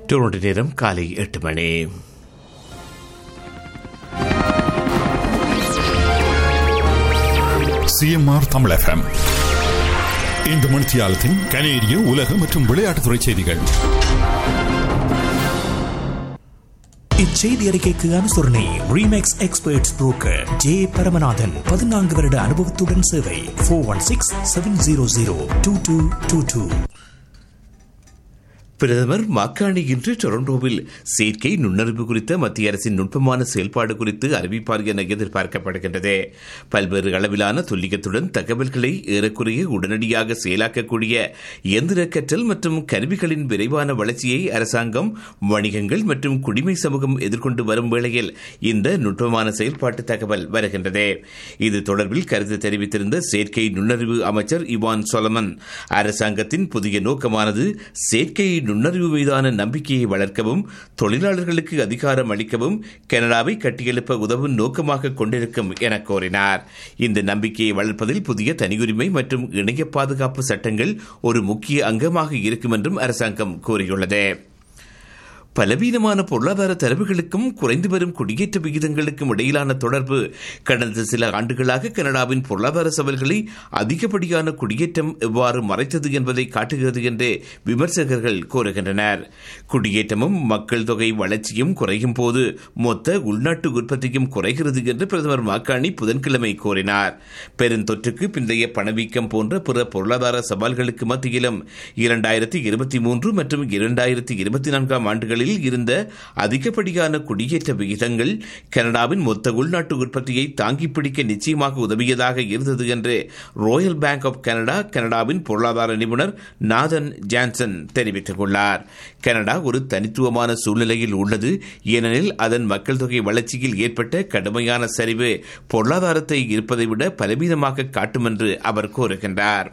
Toronto நேரம் காலை எட்டு மணி சிஎம்ஆர் தமிழ் எஃப்எம் இந்த மணித்தியாலத்தின் கனேடிய உலக மற்றும் விளையாட்டுத்துறை செய்திகள் இச்செய்தி அறிக்கைக்கு அனுசரணை Remax experts broker J Paramanathan பதினான்கு வருட அனுபவத்துடன் சேவை four one six seven zero zero two two two two பிரதமர் மக்கானி இன்று டொரண்டோவில் செயற்கை நுண்ணறிவு குறித்த மத்திய அரசின் நுட்பமான செயல்பாடு குறித்து அறிவிப்பார் என எதிர்பார்க்கப்படுகின்றது பல்வேறு அளவிலான துல்லியத்துடன் தகவல்களை ஏறக்குறைய உடனடியாக செயலாக்கக்கூடிய இயந்திர கற்றல் மற்றும் கருவிகளின் விரைவான வளர்ச்சியை அரசாங்கம் வணிகங்கள் மற்றும் குடிமை சமூகம் எதிர்கொண்டு வரும் வேளையில் இந்த நுட்பமான செயல்பாட்டு தகவல் வருகின்றது இது தொடர்பில் கருத்து தெரிவித்திருந்த செயற்கை நுண்ணறிவு அமைச்சர் இவான் சொலமன் அரசாங்கத்தின் புதிய நோக்கமானது செயற்கை நுண்ணறிவு மீதான நம்பிக்கையை வளர்க்கவும் தொழிலாளர்களுக்கு அதிகாரம் அளிக்கவும் கனடாவை கட்டியெழுப்ப உதவும் நோக்கமாக கொண்டிருக்கும் என கோரினார் இந்த நம்பிக்கையை வளர்ப்பதில் புதிய தனியுரிமை மற்றும் இணைய பாதுகாப்பு சட்டங்கள் ஒரு முக்கிய அங்கமாக இருக்கும் என்றும் அரசாங்கம் கூறியுள்ளது பலவீனமான பொருளாதார தரவுகளுக்கும் குறைந்து வரும் குடியேற்ற விகிதங்களுக்கும் இடையிலான தொடர்பு கடந்த சில ஆண்டுகளாக கனடாவின் பொருளாதார சவால்களை அதிகப்படியான குடியேற்றம் எவ்வாறு மறைத்தது என்பதை காட்டுகிறது என்று விமர்சகர்கள் கூறுகின்றனர் குடியேற்றமும் மக்கள் தொகை வளர்ச்சியும் குறையும் போது மொத்த உள்நாட்டு உற்பத்தியும் குறைகிறது என்று பிரதமர் மாக்காணி புதன்கிழமை கூறினார் பெருந்தொற்றுக்கு பிந்தைய பணவீக்கம் போன்ற பிற பொருளாதார சவால்களுக்கு மத்தியிலும் இரண்டாயிரத்தி இருபத்தி மூன்று மற்றும் இரண்டாயிரத்தி இருபத்தி நான்காம் ஆண்டுகளில் நாடுகளில் இருந்த அதிகப்படியான குடியேற்ற விகிதங்கள் கனடாவின் மொத்த உள்நாட்டு உற்பத்தியை தாங்கி பிடிக்க நிச்சயமாக உதவியதாக இருந்தது என்று ராயல் பேங்க் ஆஃப் கனடா கனடாவின் பொருளாதார நிபுணர் நாதன் ஜான்சன் தெரிவித்துள்ளார் கனடா ஒரு தனித்துவமான சூழ்நிலையில் உள்ளது ஏனெனில் அதன் மக்கள் தொகை வளர்ச்சியில் ஏற்பட்ட கடுமையான சரிவு பொருளாதாரத்தை இருப்பதை விட பலவீனமாக காட்டும் என்று அவர் கூறுகின்றார்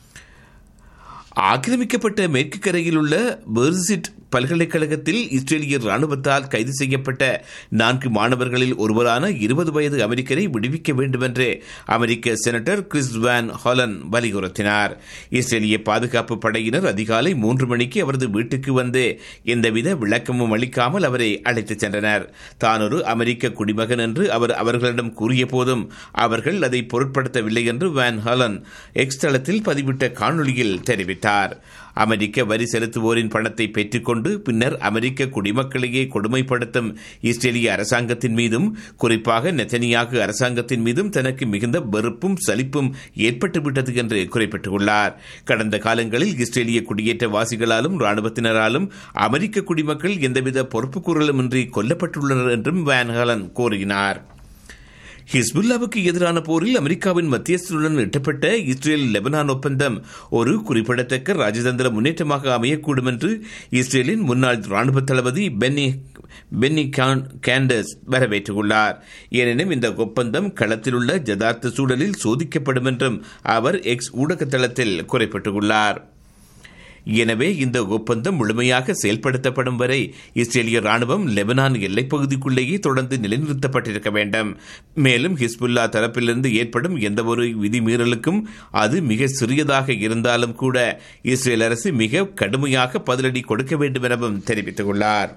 ஆக்கிரமிக்கப்பட்ட மேற்கு கரையில் உள்ள பெர்சிட் பல்கலைக்கழகத்தில் இஸ்ரேலிய ராணுவத்தால் கைது செய்யப்பட்ட நான்கு மாணவர்களில் ஒருவரான இருபது வயது அமெரிக்கரை விடுவிக்க வேண்டும் என்று அமெரிக்க செனட்டர் கிறிஸ் வேன் ஹாலன் வலியுறுத்தினார் இஸ்ரேலிய பாதுகாப்பு படையினர் அதிகாலை மூன்று மணிக்கு அவரது வீட்டுக்கு வந்து எந்தவித விளக்கமும் அளிக்காமல் அவரை அழைத்துச் சென்றனர் தான் ஒரு அமெரிக்க குடிமகன் என்று அவர் அவர்களிடம் கூறிய போதும் அவர்கள் அதை பொருட்படுத்தவில்லை என்று வேன் ஹாலன் எக்ஸ் தளத்தில் பதிவிட்ட காணொலியில் தெரிவித்தார் அமெரிக்க வரி செலுத்துவோரின் பணத்தை பெற்றுக்கொண்டு பின்னர் அமெரிக்க குடிமக்களையே கொடுமைப்படுத்தும் இஸ்ரேலிய அரசாங்கத்தின் மீதும் குறிப்பாக நெத்தனியாக அரசாங்கத்தின் மீதும் தனக்கு மிகுந்த வெறுப்பும் சலிப்பும் ஏற்பட்டுவிட்டது என்று குறிப்பிட்டுள்ளார் கடந்த காலங்களில் இஸ்ரேலிய குடியேற்றவாசிகளாலும் ராணுவத்தினராலும் அமெரிக்க குடிமக்கள் எந்தவித பொறுப்புக்கூறலுமின்றி கொல்லப்பட்டுள்ளனர் என்றும் வேன்ஹலன் கூறினார் ஹிஸ்புல்லாவுக்கு எதிரான போரில் அமெரிக்காவின் மத்தியஸ்தருடன் எட்டப்பட்ட இஸ்ரேல் லெபனான் ஒப்பந்தம் ஒரு குறிப்பிடத்தக்க ராஜதந்திர முன்னேற்றமாக அமையக்கூடும் என்று இஸ்ரேலின் முன்னாள் ராணுவ தளபதி பென்னி பென்னி கேண்டஸ் வரவேற்றுள்ளார் எனினும் இந்த ஒப்பந்தம் களத்தில் உள்ள ஜதார்த்த சூழலில் சோதிக்கப்படும் என்றும் அவர் எக்ஸ் ஊடக தளத்தில் குறிப்பிட்டுள்ளார் எனவே இந்த ஒப்பந்தம் முழுமையாக செயல்படுத்தப்படும் வரை இஸ்ரேலிய ராணுவம் லெபனான் எல்லைப்பகுதிக்குள்ளேயே தொடர்ந்து நிலைநிறுத்தப்பட்டிருக்க வேண்டும் மேலும் ஹிஸ்புல்லா தரப்பிலிருந்து ஏற்படும் எந்தவொரு விதிமீறலுக்கும் அது மிக சிறியதாக இருந்தாலும் கூட இஸ்ரேல் அரசு மிக கடுமையாக பதிலடி கொடுக்க வேண்டும் எனவும் தெரிவித்துள்ளார்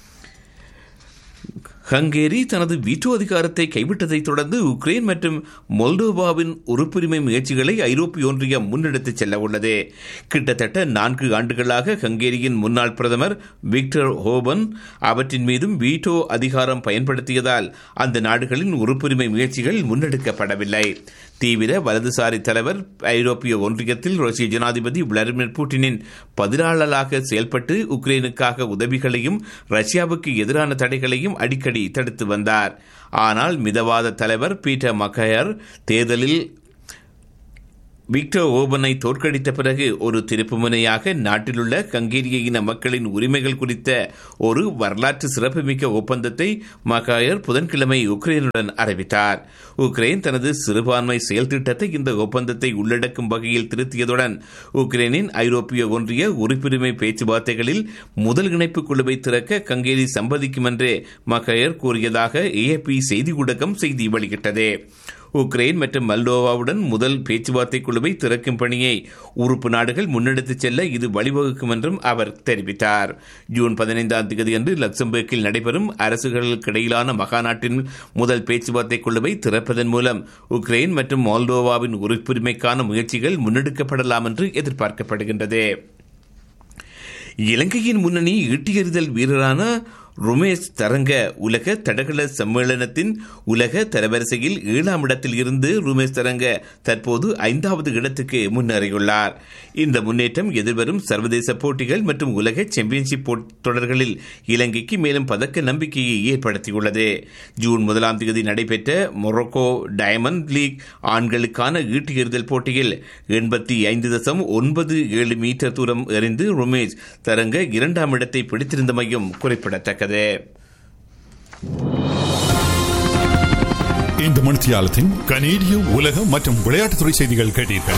ஹங்கேரி தனது வீட்டோ அதிகாரத்தை கைவிட்டதை தொடர்ந்து உக்ரைன் மற்றும் மொல்டோவாவின் உறுப்புரிமை முயற்சிகளை ஐரோப்பிய ஒன்றியம் முன்னெடுத்துச் செல்ல உள்ளது கிட்டத்தட்ட நான்கு ஆண்டுகளாக ஹங்கேரியின் முன்னாள் பிரதமர் விக்டர் ஹோபன் அவற்றின் மீதும் வீட்டோ அதிகாரம் பயன்படுத்தியதால் அந்த நாடுகளின் உறுப்புரிமை முயற்சிகள் முன்னெடுக்கப்படவில்லை தீவிர வலதுசாரி தலைவர் ஐரோப்பிய ஒன்றியத்தில் ரஷ்ய ஜனாதிபதி விளாடிமிர் புட்டினின் பதிலாளராக செயல்பட்டு உக்ரைனுக்காக உதவிகளையும் ரஷ்யாவுக்கு எதிரான தடைகளையும் அடிக்கடி தடுத்து வந்தார் ஆனால் மிதவாத தலைவர் பீட்டர் மக்கயர் தேர்தலில் விக்டர் ஓபனை தோற்கடித்த பிறகு ஒரு திருப்புமுனையாக நாட்டிலுள்ள கங்கேரிய இன மக்களின் உரிமைகள் குறித்த ஒரு வரலாற்று சிறப்புமிக்க ஒப்பந்தத்தை மகாயர் புதன்கிழமை உக்ரைனுடன் அறிவித்தார் உக்ரைன் தனது சிறுபான்மை செயல் திட்டத்தை இந்த ஒப்பந்தத்தை உள்ளடக்கும் வகையில் திருத்தியதுடன் உக்ரைனின் ஐரோப்பிய ஒன்றிய உறுப்புரிமை பேச்சுவார்த்தைகளில் முதல் இணைப்பு குழுவை திறக்க கங்கேரி சம்மதிக்கும் என்று மகாயர் கூறியதாக ஏஎப்பி செய்தி ஊடகம் செய்தி வெளியிட்டது உக்ரைன் மற்றும் மல்டோவாவுடன் முதல் பேச்சுவார்த்தை குழுவை திறக்கும் பணியை உறுப்பு நாடுகள் முன்னெடுத்துச் செல்ல இது வழிவகுக்கும் என்றும் அவர் தெரிவித்தார் ஜூன் பதினைந்தாம் தேதி அன்று லக்சம்பர்கில் நடைபெறும் அரசுகளுக்கிடையிலான மகாநாட்டின் முதல் பேச்சுவார்த்தை குழுவை திறப்பதன் மூலம் உக்ரைன் மற்றும் மால்டோவாவின் உறுப்புரிமைக்கான முயற்சிகள் முன்னெடுக்கப்படலாம் என்று எதிர்பார்க்கப்படுகின்றது இலங்கையின் முன்னணி ஈட்டியெறிதல் வீரரான ருமேஷ் தரங்க உலக தடகள சம்மேளனத்தின் உலக தரவரிசையில் ஏழாம் இடத்தில் இருந்து ருமேஷ் தரங்க தற்போது ஐந்தாவது இடத்துக்கு முன்னேறியுள்ளார் இந்த முன்னேற்றம் எதிர்வரும் சர்வதேச போட்டிகள் மற்றும் உலக சாம்பியன்ஷிப் தொடர்களில் இலங்கைக்கு மேலும் பதக்க நம்பிக்கையை ஏற்படுத்தியுள்ளது ஜூன் முதலாம் தேதி நடைபெற்ற மொரோக்கோ டயமண்ட் லீக் ஆண்களுக்கான ஈட்டு எறிதல் போட்டியில் எண்பத்தி ஐந்து தசம் ஒன்பது ஏழு மீட்டர் தூரம் எறிந்து ருமேஷ் தரங்க இரண்டாம் இடத்தை பிடித்திருந்தமையும் குறிப்பிடத்தக்கது இந்த மணித்தியாலத்தின் கனேடிய உலக மற்றும் விளையாட்டுத்துறை செய்திகள் கேட்டீர்கள்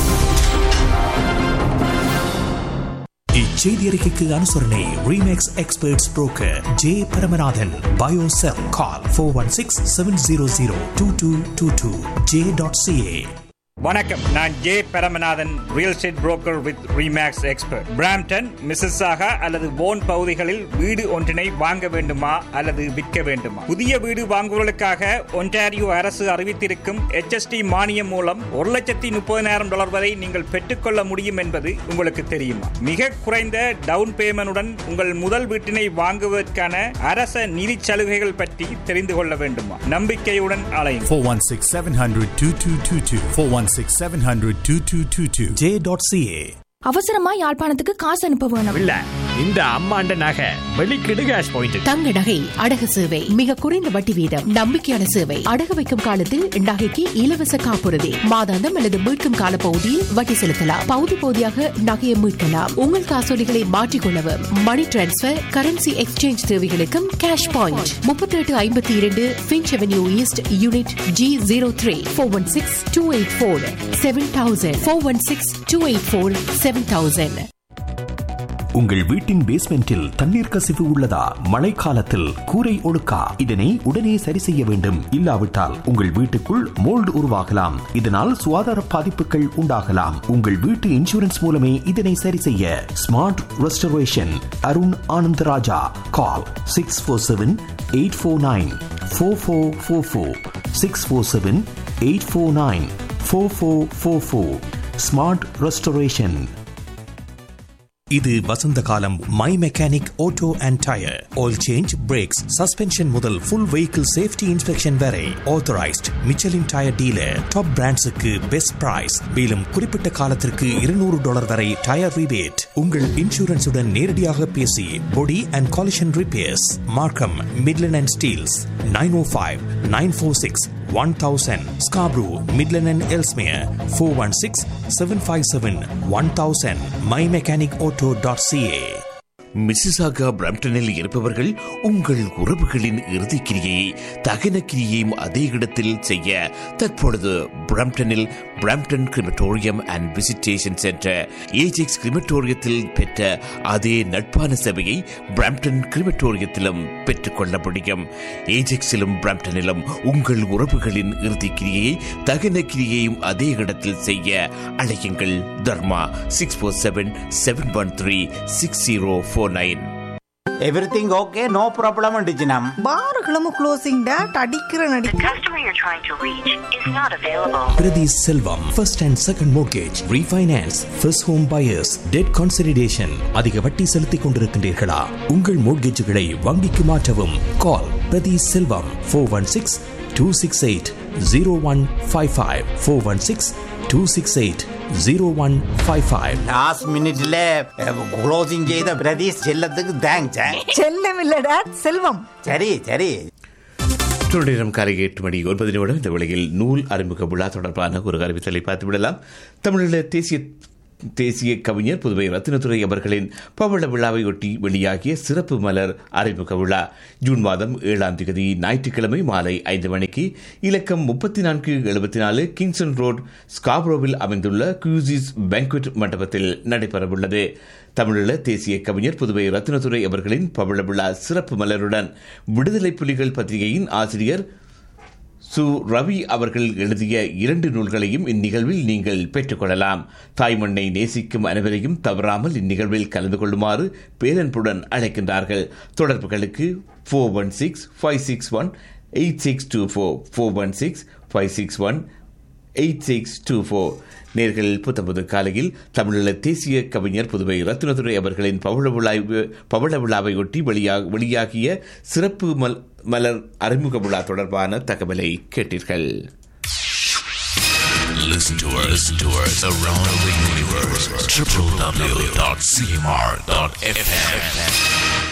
இச்செய்தி அறிக்கைக்கு அனுசரணை Remax experts broker J Paramanathan பயோசெல் call four one six seven zero zero two two two two J dot CA வணக்கம் நான் J Paramanathan real estate broker with Remax expert Brampton Mississauga அல்லது போன் பகுதிகளில் வீடு ஒன்றினை வாங்க வேண்டுமா அல்லது விற்க வேண்டுமா புதிய வீடு வாங்குவதற்காக ஒன்டாரியோ அரசு அறிவித்திருக்கும் HST மானியம் மூலம் ஒரு லட்சத்தி முப்பதினாயிரம் டாலர் வரை நீங்கள் பெற்றுக்கொள்ள முடியும் என்பது உங்களுக்கு தெரியுமா மிக குறைந்த டவுன் பேமெண்டுடன் உங்கள் முதல் வீட்டினை வாங்குவதற்கான அரச நிதி சலுகைகள் பற்றி தெரிந்து கொள்ள வேண்டுமா நம்பிக்கையுடன் அலையும் 416 700 2222. 416 700 2222. ஜே டாட் சிஏ அவசரமா யாழ்ப்பாணத்துக்கு காசு அனுப்ப வேணும் இல்ல இந்த அம்மாண்ட நகை வெளிக்கிடு கேஷ் பாயிண்ட் தங்க நகை அடகு சேவை மிக குறைந்த வட்டி வீதம் நம்பிக்கையான சேவை அடகு வைக்கும் காலத்தில் நகைக்கு இலவச காப்புறுதி மாதாந்தம் அல்லது மீட்கும் கால பகுதியில் வட்டி செலுத்தலாம் பகுதி பகுதியாக நகையை மீட்கலாம் உங்கள் காசோலிகளை மாற்றிக்கொள்ளவும் மணி டிரான்ஸ்பர் கரன்சி எக்ஸ்சேஞ்ச் தேவைகளுக்கும் கேஷ் பாயிண்ட் முப்பத்தி எட்டு ஐம்பத்தி இரண்டு Finch avenue east unit G zero three four one six two eight four seven thousand four one six two eight four seven thousand உங்கள் வீட்டின் பேஸ்மெண்டில் தண்ணீர் கசிவு உள்ளதா மழைக்காலத்தில் கூரை ஒழுக்கா இதனை உடனே சரி செய்ய வேண்டும் இல்லாவிட்டால் உங்கள் வீட்டுக்குள் மோல்டு உருவாகலாம் இதனால் சுகாதார பாதிப்புகள் உண்டாகலாம் உங்கள் வீட்டு இன்சூரன்ஸ் மூலமே இதனை சரி செய்ய smart restoration Arun Anantharaja call six four seven eight four nine four four four four six four seven eight four nine four four four four smart restoration இது வசந்த காலம் my mechanic auto and tyre oil change brakes suspension முதல் full vehicle safety inspection வரை authorised Michelin tyre dealer top பிராண்ட்ஸுக்கு best price மேலும் குறிப்பிட்ட காலத்திற்கு இருநூறு டாலர் வரை டயர் ரிபேட் உங்கள் இன்சூரன்ஸுடன் நேரடியாக பேசி body and collision repairs Markham Midland and Steeles nine O five nine four six 1000 Scarborough, Midland and Elsmere 416 757 1000 mymechanicauto.ca Mississauga பிரம்டனில் இருப்பவர்கள் உங்கள் உறவுகளின் இறுதிக்கிரியை தகன கிரியையும் அதே இடத்தில் செய்ய தற்பொழுது பிரம்டனில் Brampton crematorium and visitation centre Ajax கிரிமட்டோரியத்தில் பெற்ற அதே நட்பான சேவையை பிரம்டன் கிரிமட்டோரியத்திலும் பெற்றுக்கொள்ள முடியும் ஏஜெக்ஸிலும் பிரம்டனிலும் உங்கள் உறவுகளின் இறுதிக்கிரியை தகன கிரியையும் அதே இடத்தில் செய்ய அழையுங்கள் Dharma six four seven seven one three six zero four nine everything okay no problem டிஜினம் பார்களும் க்ளோசிங் டேட் அடிக்கிற நடி customer you're trying to reach is not available. Priti Selvam, first and second mortgage, refinance, first home buyers, debt consolidation. அதிக வட்டி செலுத்திக் கொண்டிருக்கின்றீர்களா உங்கள் மோட்கேஜுகளை வங்கிக்கு மாற்றவும் call Prathi Selvam four one six two six eight zero one five five four one six two six eight zero one five five last மினிட்ல closing செய்த பிரதீஷ் செல்லத்துக்கு thanks செல்லம் இல்ல டேட் செல்வம் சரி சரி நேரம் காலை எட்டு மணி ஒன்பது நிமிடம் இந்த வேளையில் நூல் அறிமுக விழா தொடர்பான ஒரு அறிவித்தலை பார்த்து விடலாம் தமிழீழ தேசிய தேசிய கவிஞர் புதுவை ரத்தினத்துறை அவர்களின் பவள விழாவையொட்டி வெளியாகிய சிறப்பு மலர் அறிமுக விழா ஜூன் மாதம் ஏழாம் தேதி ஞாயிற்றுக்கிழமை மாலை ஐந்து மணிக்கு இலக்கம் முப்பத்தி நான்கு எழுபத்தி நாலு கிங்சன் ரோட் ஸ்காப்ரோவில் அமைந்துள்ள கியூசிஸ் பேங்க்வெட் மண்டபத்தில் நடைபெறவுள்ளது தமிழீழ தேசிய கவிஞர் புதுவை ரத்தினத்துறை அவர்களின் பவள விழா சிறப்பு மலருடன் விடுதலை புலிகள் பத்திரிகையின் ஆசிரியர் சு ரவி அவர்கள் எழுதிய இரண்டு நூல்களையும் இந்நிகழ்வில் நீங்கள் பெற்றுக்கொள்ளலாம் தாய்மண்ணை நேசிக்கும் அனைவரையும் தவறாமல் இந்நிகழ்வில் கலந்து கொள்ளுமாறு பேரன்புடன் அழைக்கின்றார்கள் தொடர்புகளுக்கு four one six five six one eight six two four four one six five six one eight six two four நேர்கள் புத்தம்புது காலையில் தமிழீழ தேசிய கவிஞர் புதுவை ரத்னதுரை அவர்களின் பவள விழா பவள விழாவையொட்டி வெளியாக வெளியாகிய சிறப்பு மல் மலர் அறிமுக விழா தொடர்பான தகவலை கேட்டீர்கள் Listen to us, listen to us around the universe. www.cmr.fm.